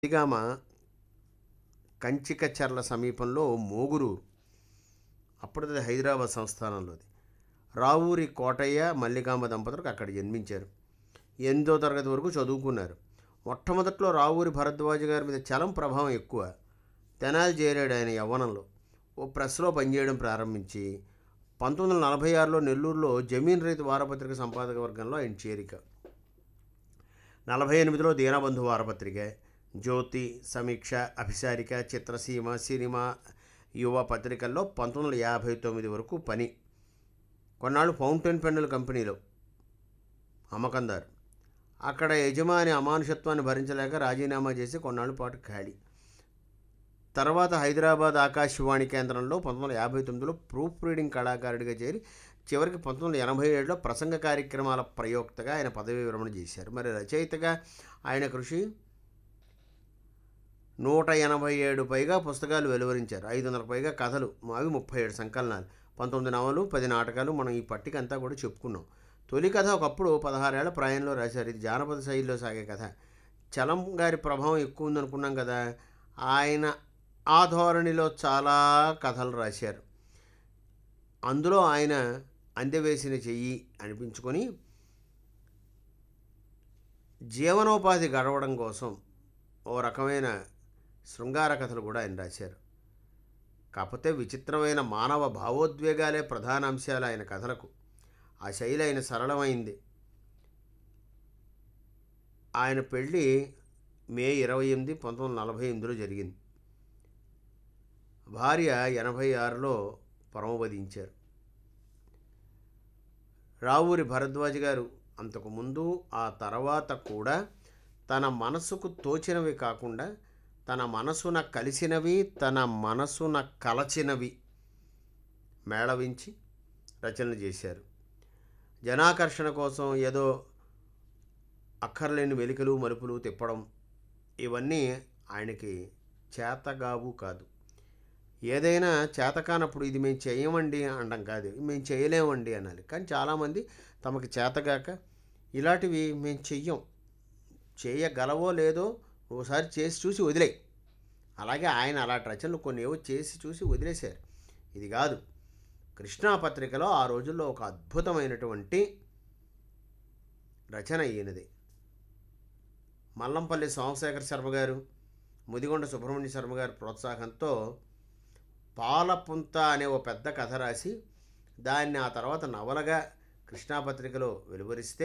నందిగామ కంచికచర్ల సమీపంలో మోగురూరు అప్పుడది హైదరాబాద్ సంస్థానంలోది రావూరి కోటయ్య మల్లికాంబ దంపతులకు అక్కడ జన్మించారు ఎనిమిదో తరగతి వరకు చదువుకున్నారు మొట్టమొదట్లో రావూరి భరద్వాజ గారి మీద చలం ప్రభావం ఎక్కువ తెనాలి చేరాడు ఆయన యవ్వనంలో ఓ ప్రెస్లో పనిచేయడం ప్రారంభించి పంతొమ్మిది వందల నలభై ఆరులో నెల్లూరులో జమీన్ రైతు వారపత్రిక సంపాదక వర్గంలో ఆయన చేరిక నలభై ఎనిమిదిలో దీనబంధు వారపత్రిక జ్యోతి సమీక్ష అభిసారిక చిత్రసీమ సినిమా యువ పత్రికల్లో పంతొమ్మిది వందల యాభై తొమ్మిది వరకు పని కొన్నాళ్ళు ఫౌంటైన్ పెన్నుల కంపెనీలో అమ్మకందారు అక్కడ యజమాని అమానుషత్వాన్ని భరించలేక రాజీనామా చేసి కొన్నాళ్ళ పాటు ఖాళీ తర్వాత హైదరాబాద్ ఆకాశవాణి కేంద్రంలో పంతొమ్మిది వందల యాభై తొమ్మిదిలో ప్రూఫ్ రీడింగ్ కళాకారుడిగా చేరి చివరికి పంతొమ్మిది వందల ఎనభై ఏడులో ప్రసంగ కార్యక్రమాల ప్రయోక్తగా ఆయన పదవీ విరమణ చేశారు మరి రచయితగా ఆయన కృషి నూట ఎనభై ఏడు పైగా పుస్తకాలు వెలువరించారు ఐదు వందల పైగా కథలు మావి ముప్పై ఏడు సంకలనాలు పంతొమ్మిది నవలు పది నాటకాలు మనం ఈ పట్టిక అంతా కూడా చెప్పుకున్నాం తొలి కథ ఒకప్పుడు పదహారేళ్ల ప్రాయంలో రాశారు ఇది జానపద శైలిలో సాగే కథ చలం గారి ప్రభావం ఎక్కువ ఉందనుకున్నాం కదా ఆయన ఆ ధోరణిలో చాలా కథలు రాశారు అందులో ఆయన అందెవేసిన చెయ్యి అనిపించుకొని జీవనోపాధి గడవడం కోసం ఓ రకమైన శృంగార కథలు కూడా ఆయన రాశారు కాకపోతే విచిత్రమైన మానవ భావోద్వేగాలే ప్రధాన అంశాలు ఆయన కథలకు ఆ శైలి ఆయన సరళమైంది ఆయన పెళ్ళి మే ఇరవై ఎనిమిది పంతొమ్మిది వందల నలభై ఎనిమిదిలో జరిగింది భార్య ఎనభై ఆరులో పరమవధించారు రావూరి భరద్వాజ్ గారు అంతకుముందు ఆ తర్వాత కూడా తన మనసుకు తోచినవి కాకుండా తన మనసున కలిసినవి తన మనసున కలచినవి మేళవించి రచనలు చేశారు జనాకర్షణ కోసం ఏదో అక్కర్లేని వెలికలు మలుపులు తిప్పడం ఇవన్నీ ఆయనకి చేతగావు కాదు ఏదైనా చేతకానప్పుడు ఇది మేము చేయమండి అనడం కాదు మేము చేయలేమండి అనాలి కానీ చాలామంది తమకి చేతగాక ఇలాంటివి మేము చెయ్యం చేయగలవో లేదో ఓసారి చేసి చూసి వదిలేయి అలాగే ఆయన అలాంటి రచనలు కొన్ని ఏవో చేసి చూసి వదిలేశారు ఇది కాదు కృష్ణా పత్రికలో ఆ రోజుల్లో ఒక అద్భుతమైనటువంటి రచన ఈయనది మల్లంపల్లి సోమశేఖర శర్మ గారు ముదిగొండ సుబ్రహ్మణ్య శర్మ గారి ప్రోత్సాహంతో పాలపుంత అనే ఓ పెద్ద కథ రాసి దాన్ని ఆ తర్వాత నవలగా కృష్ణాపత్రికలో వెలువరిస్తే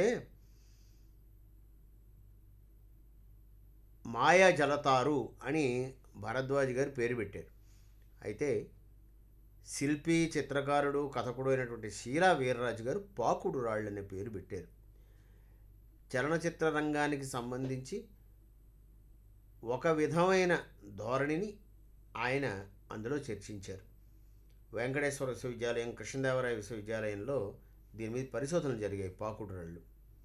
మాయా జలతారు అని భరద్వాజ్ గారు పేరు పెట్టారు అయితే శిల్పి చిత్రకారుడు కథకుడు అయినటువంటి శీలా వీర్రాజు గారు పాకుడు రాళ్ళు అనే పేరు పెట్టారు చలనచిత్ర రంగానికి సంబంధించి ఒక విధమైన ధోరణిని ఆయన అందులో చర్చించారు వెంకటేశ్వర విశ్వవిద్యాలయం కృష్ణదేవరాయ విశ్వవిద్యాలయంలో దీని మీద పరిశోధనలు జరిగాయి పాకుడు రాళ్ళు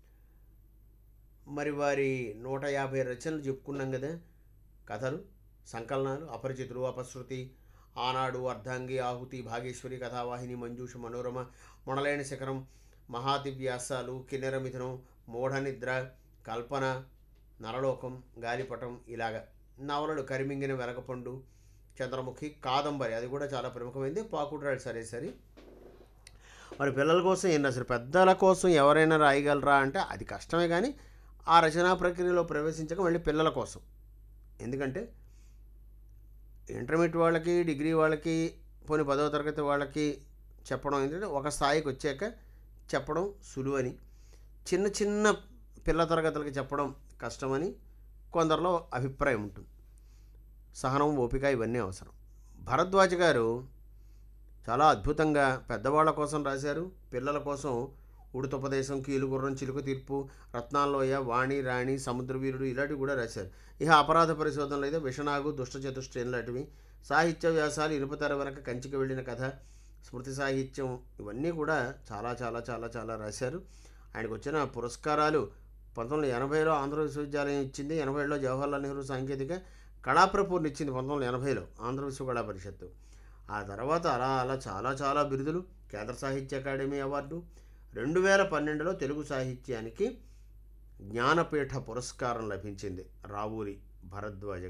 మరి వారి నూట యాభై రచనలు చెప్పుకున్నాం కదా కథలు సంకలనాలు అపరిచితులు అపశృతి ఆనాడు అర్ధాంగి ఆహుతి భాగేశ్వరి కథావాహిని మంజూష మనోరమ మొడలైన శిఖరం మహాదివ్యాసాలు కిన్నెర మిథునం మూఢనిద్ర కల్పన నరలోకం గాలిపటం ఇలాగ నవలలు కరిమింగిన వెలగపండు చంద్రముఖి కాదంబరి అది కూడా చాలా ప్రముఖమైంది పాకుడురాడు సరే సరే మరి పిల్లల కోసం ఏంటి అసలు పెద్దల కోసం ఎవరైనా రాయగలరా అంటే అది కష్టమే కానీ ఆ రచనా ప్రక్రియలో ప్రవేశించక మళ్ళీ పిల్లల కోసం ఎందుకంటే ఇంటర్మీడియట్ వాళ్ళకి డిగ్రీ వాళ్ళకి పోనీ పదవ తరగతి వాళ్ళకి చెప్పడం ఏంటంటే ఒక స్థాయికి వచ్చాక చెప్పడం సులువని చిన్న చిన్న పిల్ల తరగతులకి చెప్పడం కష్టమని కొందరిలో అభిప్రాయం ఉంటుంది సహనం ఓపిక ఇవన్నీ అవసరం భరద్వాజ్ గారు చాలా అద్భుతంగా పెద్దవాళ్ళ కోసం రాశారు పిల్లల కోసం ఉడుతోపదేశం కీలుగుర్రం చిలుక తీర్పు రత్నాల్లోయ వాణి రాణి సముద్రవీరుడు ఇలాంటివి కూడా రాశారు ఇక అపరాధ పరిశోధనలు అయితే విషనాగు దుష్ట చతుష్టయం లాంటివి సాహిత్య వ్యాసాలు ఇనుపతెర వెనక కంచికి వెళ్ళిన కథ స్మృతి సాహిత్యం ఇవన్నీ కూడా చాలా చాలా చాలా చాలా రాశారు ఆయనకు వచ్చిన పురస్కారాలు పంతొమ్మిది వందల ఎనభైలో ఆంధ్ర విశ్వవిద్యాలయం ఇచ్చింది ఎనభైలో జవహర్లాల్ నెహ్రూ సాంకేతిక కళాప్రపూర్ని ఇచ్చింది పంతొమ్మిది వందల ఎనభైలో ఆంధ్ర విశ్వ కళా పరిషత్తు ఆ తర్వాత అలా అలా చాలా చాలా బిరుదులు కేంద్ర సాహిత్య అకాడమీ అవార్డు రెండు వేల పన్నెండులో తెలుగు సాహిత్యానికి జ్ఞానపీఠ పురస్కారం లభించింది రావూరి భరద్వాజ